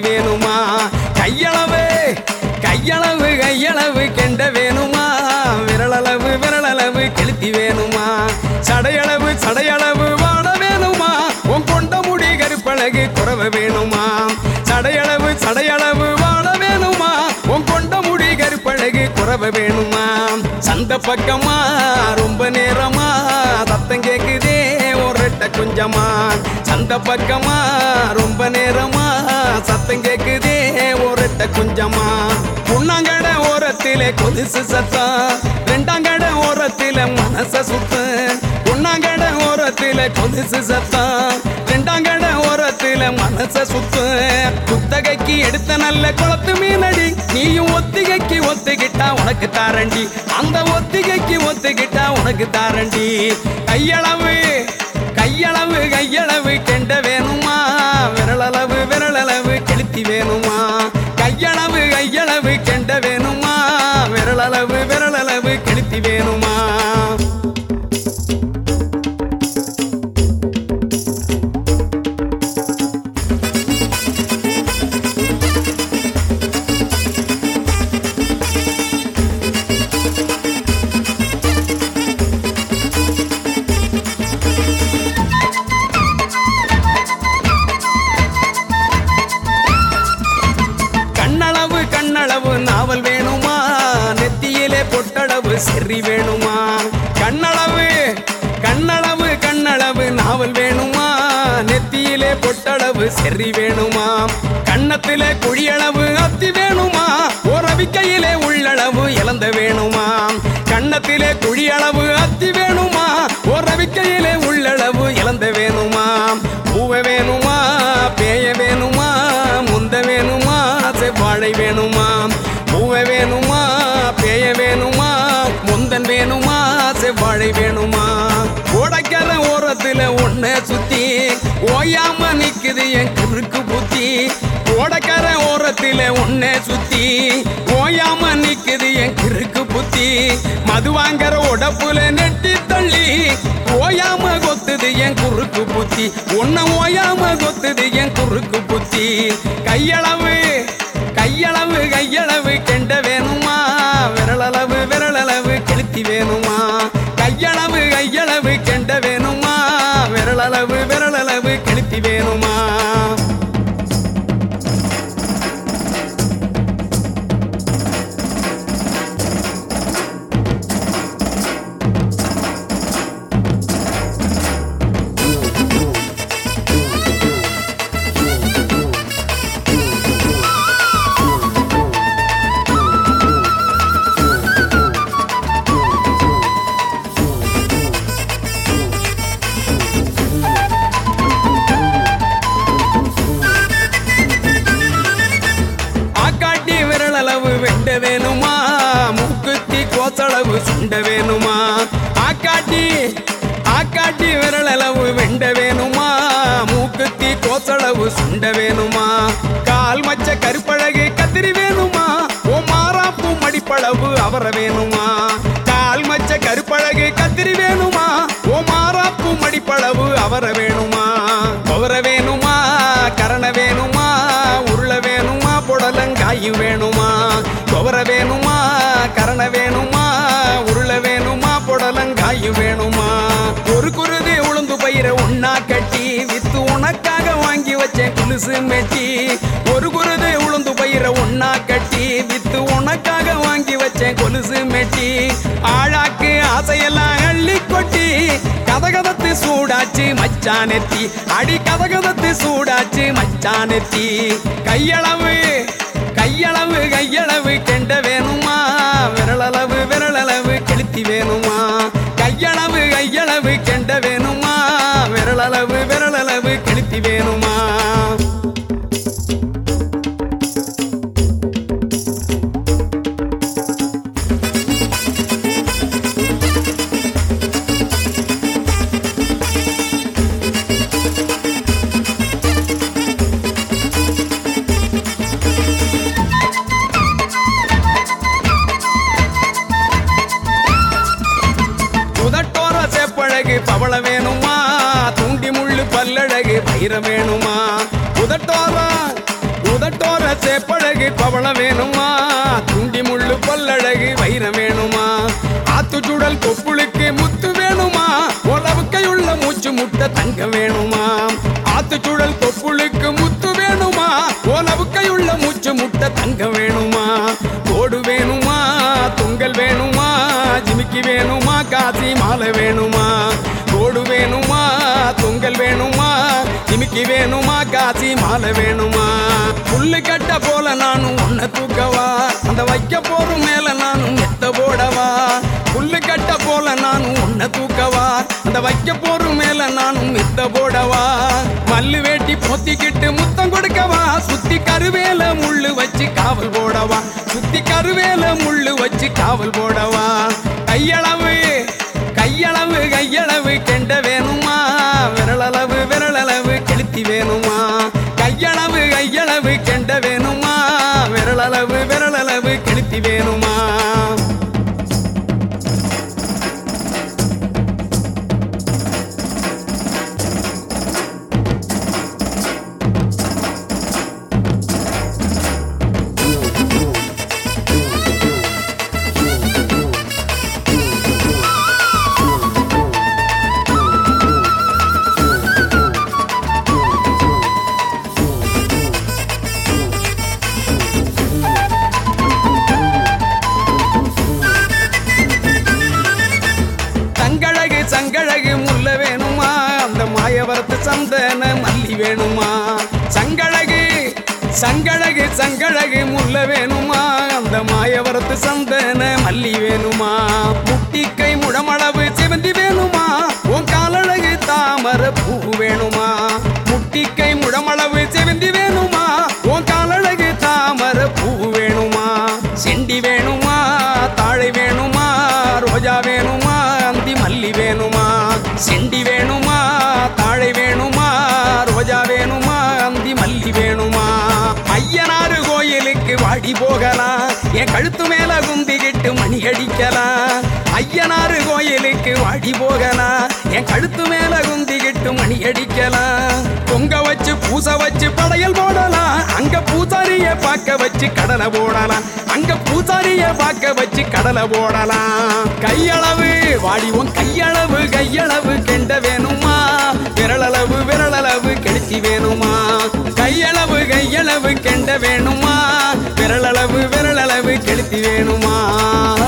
வேணுமா கையளவு கையளவு கையளவு கெண்ட வேணுமா விரலளவு விரலளவு கெளுத்தி வேணுமா சடையளவு சடையளவு வாட வேணுமா உன் கொண்ட முடி கருப்பழகு குறவ வேணுமா சடையளவு சடையளவு வாட வேணுமா உன் கொண்ட முடி கருப்பழகு குறவ வேணுமா சந்த பக்கமா ரொம்ப நேரமா சத்தம் கேக்குதே ஒரு ரெட்ட குஞ்சமா சந்த பக்கமா ரொம்ப நேரமா சத்தம் கேக்குதே ஒரு ரெட்ட குஞ்சமா புண்ணாங்கட ஓரத்திலே கொலுசு சத்தம் ரெண்டாங்கட ஓரத்தில மனச சுத்து புண்ணாங்கட ஓரத்தில கொலுசு சத்தம் ரெண்டாங்கட ஓரத்தில மனச சுத்து குத்தகைக்கு எடுத்த நல்ல குளத்து மீனடி நீயும் ஒத்திகைக்கு ஒத்துக்கிட்டா உனக்கு தாரண்டி அந்த ஒத்திகைக்கு ஒத்துக்கிட்டா உனக்கு தாரண்டி கையளவு கையளவு கையளவு கெண்ட வேணுமா விரலளவு விரலளவு கெளுத்தி வேணுமா கையளவு கையளவு கெண்ட வேணுமா விரலளவு விரலளவு கெளுத்தி வேணுமா கண்ணளவு கண்ணளவு நாவல் வேணுமா நெத்தியிலே பொட்டளவு செறி வேணுமா கண்ணளவு கண்ணளவு கண்ணளவு நாவல் வேணுமா நெத்தியிலே பொட்டளவு செறி வேணுமா கண்ணத்திலே குழியளவு அத்தி வேணுமா ஓரவிக்கையிலே உள்ளளவு இழந்த வேணுமா கண்ணத்திலே குழியளவு அத்தி வேணுமா ஓரவிக்கையிலே உள்ளளவு இழந்த வேணுமா பூவ வேணுமா பேய வேணுமா முந்த வேணுமா செவ்வாழை வேணுமா பூவ வேணுமா பேய வேணுமா முந்தன் வேணுமா செவ்வாழை வேணுமா ஓடக்கர ஓரத்துல ஒன்ன சுத்தி ஓயாம நிக்குது என் குறுக்கு புத்தி ஓடக்கர ஓரத்துல ஒன்ன சுத்தி ஓயாம நிக்குது என் கிறுக்கு புத்தி மது வாங்குற உடப்புல நெட்டி தள்ளி ஓயாம கொத்துது என் குறுக்கு புத்தி உன்ன ஓயாம கொத்துது என் குறுக்கு புத்தி கையளவு கையளவு கையளவு கெண்ட வேணுமா விரலளவு விரலளவு கெளுத்தி வேணுமா கையளவு கையளவு கெண்ட வேணுமா விரலளவு விரலளவு கெளுத்தி வேணுமா ஆக்காட்டி விரலளவு வெண்ட வேணுமா மூக்குத்தி கோசளவு சுண்ட வேணுமா ஆக்காட்டி ஆக்காட்டி விரலளவு வெண்ட வேணுமா மூக்குத்தி கோசளவு சுண்ட வேணுமா கால் மச்ச கருப்பழகு கத்திரி வேணுமா ஓ மாறாப்பு மடிப்பளவு அவர வேணுமா கால் மச்ச கருப்பழகு கத்திரி வேணுமா ஓ மாறாப்பு மடிப்பளவு அவர வேணுமா அவர வேணுமா கரண வேணுமா உருள வேணுமா புடலங்காயு வேணுமா துவர வேணுமா கரண வேணுமா உருள வேணுமா புடலங்காயு வேணுமா ஒரு குருதி உளுந்து பயிர ஒன்னா கட்டி வித்து உனக்காக வாங்கி வச்சேன் குலுசு மெட்டி ஒரு குருதி உளுந்து பயிர ஒன்னா கட்டி வித்து உனக்காக வாங்கி வச்சேன் கொலுசு மெட்டி ஆழாக்கு ஆசையெல்லாம் அள்ளி கொட்டி கதகதத்து சூடாச்சு மச்சானெத்தி அடி கதகதத்து சூடாச்சு மச்சானெத்தி கையளவு கையளவு கையளவு கெண்ட வேணுமா விரலளவு விரலளவு கெளுத்தி வேணுமா கையளவு கையளவு கெண்ட வேணுமா விரலளவு விரலளவு கெளுத்தி வேணுமா உதட்டோர சேப்பழகு பவள வேணுமா தூண்டி முள்ளு பல்லழகு பயிர வேணுமா உதட்டோர உதட்டோர உதட்டோர சேப்பழகு பவள வேணுமா துண்டி முள்ளு பல்லழகு வைரம் வேணுமா ஆத்து சுடல் கொப்புளுக்கு முத்து வேணுமா உழவுக்கையுள்ள மூச்சு முட்டை தங்க வேணுமா ஆத்து சுடல் கொப்புளுக்கு முத்து வேணுமா உழவுக்கையுள்ள மூச்சு முட்டை தங்க வேணுமா கோடு வேணுமா தொங்கல் வேணுமா ஜிமிக்கி வேணுமா காசி மாலை வேணுமா கோடு வேணுமா தொங்கல் வேணுமா ஜிமிக்கி வேணுமா காசி மாலை வேணுமா புல்லு கட்ட போல நானும் உன்னை தூக்கவா அந்த வைக்க போரும் மேல நானும் எத்த போடவா புல்லு கட்ட போல நானும் உன்னை தூக்கவா அந்த வைக்க போரும் மேல நானும் எத்த போடவா மல்லு வேட்டி பொத்திக்கிட்டு முத்தம் கொடுக்கவா சுத்தி கருவேல முள்ளு வச்சு காவல் போடவா சுத்தி கருவேல முள்ளு வச்சு காவல் போடவா கையளவு கையளவு கையளவு கெண்ட வேணுமா விரலளவு விரலளவு கெளுத்தி வேணுமா கையளவு கையளவு கெண்ட வேணுமா விரலளவு விரலளவு கெளுத்தி வேணுமா சங்கழகு சங்கழகு முல்ல வேணுமா அந்த மாயவரத்து சந்தன மல்லி வேணுமா சங்கழகு சங்கழகு சங்கழகு முல்ல வேணுமா அந்த மாயவரத்து சந்தன மல்லி வேணுமா முட்டிக்கை முழமளவு சிவந்தி வேணுமா உன் காலழகு தாமர பூ வேணுமா முட்டிக்கை முழமளவு சிவந்தி வேணுமா உன் காலழகு தாமர பூ வேணுமா செண்டி வேணுமா தாழை வேணுமா ரோஜா வேணுமா அந்தி மல்லி வேணுமா செண்டி வேணுமா தாழை வேணுமா ரோஜா வேணுமா அந்தி மல்லி வேணுமா ஐயனாறு கோயிலுக்கு வாடி போகலாம் என் கழுத்து மேல குந்திக்கிட்டு மணி அடிக்கலாம் ஐயனாறு கோயிலுக்கு வாடி போகலாம் என் கழுத்து மேல குந்திக்கிட்டு மணி அடிக்கலாம் பொங்க வச்சு பூச வச்சு படையல் போடலாம் அங்க பூசாரிய பார்க்க வச்சு கடலை போடலாம் அங்க பூசாரிய பார்க்க வச்சு கடலை போடலாம் கையளவு வாடி உன் கையளவு கையளவு கெண்ட வேணுமா விரலளவு விரலளவு கெடுத்தி வேணுமா கையளவு கையளவு கெண்ட வேணுமா விரலளவு விரலளவு கெடுத்தி வேணுமா